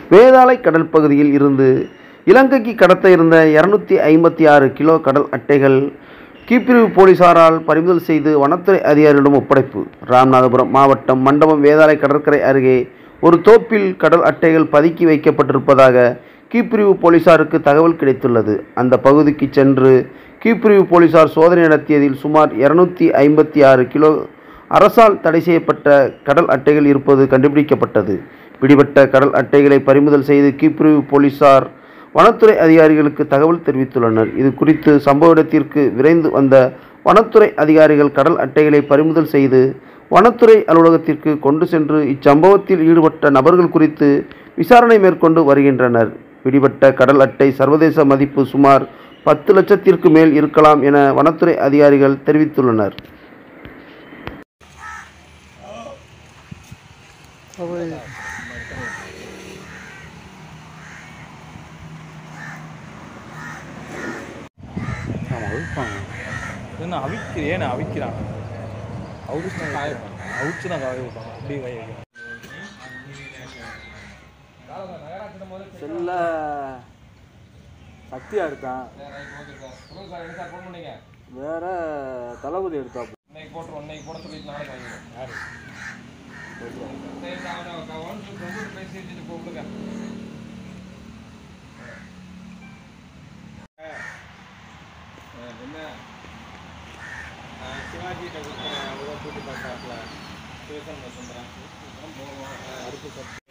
வேதாளை கடல் பகுதியில் இருந்து இலங்கைக்கு கடத்த இருந்த இருநூத்தி ஐம்பத்தி ஆறு கிலோ கடல் அட்டைகள் கீப்பிரிவு போலீசாரால் பறிமுதல் செய்து வனத்துறை அதிகாரிகளிடம் ஒப்படைப்பு ராமநாதபுரம் மாவட்டம் மண்டபம் வேதாளை கடற்கரை அருகே ஒரு தோப்பில் கடல் அட்டைகள் பதுக்கி வைக்கப்பட்டிருப்பதாக கீப்பிரிவு போலீசாருக்கு தகவல் கிடைத்துள்ளது அந்த பகுதிக்கு சென்று கீப்பிரிவு போலீசார் சோதனை நடத்தியதில் சுமார் இருநூத்தி ஐம்பத்தி ஆறு கிலோ அரசால் தடை செய்யப்பட்ட கடல் அட்டைகள் இருப்பது கண்டுபிடிக்கப்பட்டது பிடிபட்ட கடல் அட்டைகளை பறிமுதல் செய்து கீப்பிரிவு போலீசார் வனத்துறை அதிகாரிகளுக்கு தகவல் தெரிவித்துள்ளனர் இது குறித்து சம்பவ இடத்திற்கு விரைந்து வந்த வனத்துறை அதிகாரிகள் கடல் அட்டைகளை பறிமுதல் செய்து வனத்துறை அலுவலகத்திற்கு கொண்டு சென்று இச்சம்பவத்தில் ஈடுபட்ட நபர்கள் குறித்து விசாரணை மேற்கொண்டு வருகின்றனர் பிடிபட்ட கடல் அட்டை சர்வதேச மதிப்பு சுமார் பத்து லட்சத்திற்கு மேல் இருக்கலாம் என வனத்துறை அதிகாரிகள் தெரிவித்துள்ளனர் என்ன அவிக்கிறே நான் அவிக்கிறான் அவிச்சு தான் காய அவிச்சு தான் காய வைப்பாங்க அப்படியே காய வைக்கணும் செல்ல சக்தியா இருக்கான் வேற தளபதி எடுத்தாப்பு இன்னைக்கு போட்டுருவோம் இன்னைக்கு போட சொல்லிட்டு நாளைக்கு வாங்கிடுவோம் யாரு பேசி வச்சுட்டு கூப்பிடுங்க என்ன சிவாஜி கிட்ட கொடுக்குற கூட்டி பார்த்தாப்புல சிவசன் சொல்கிறேன் அடுத்து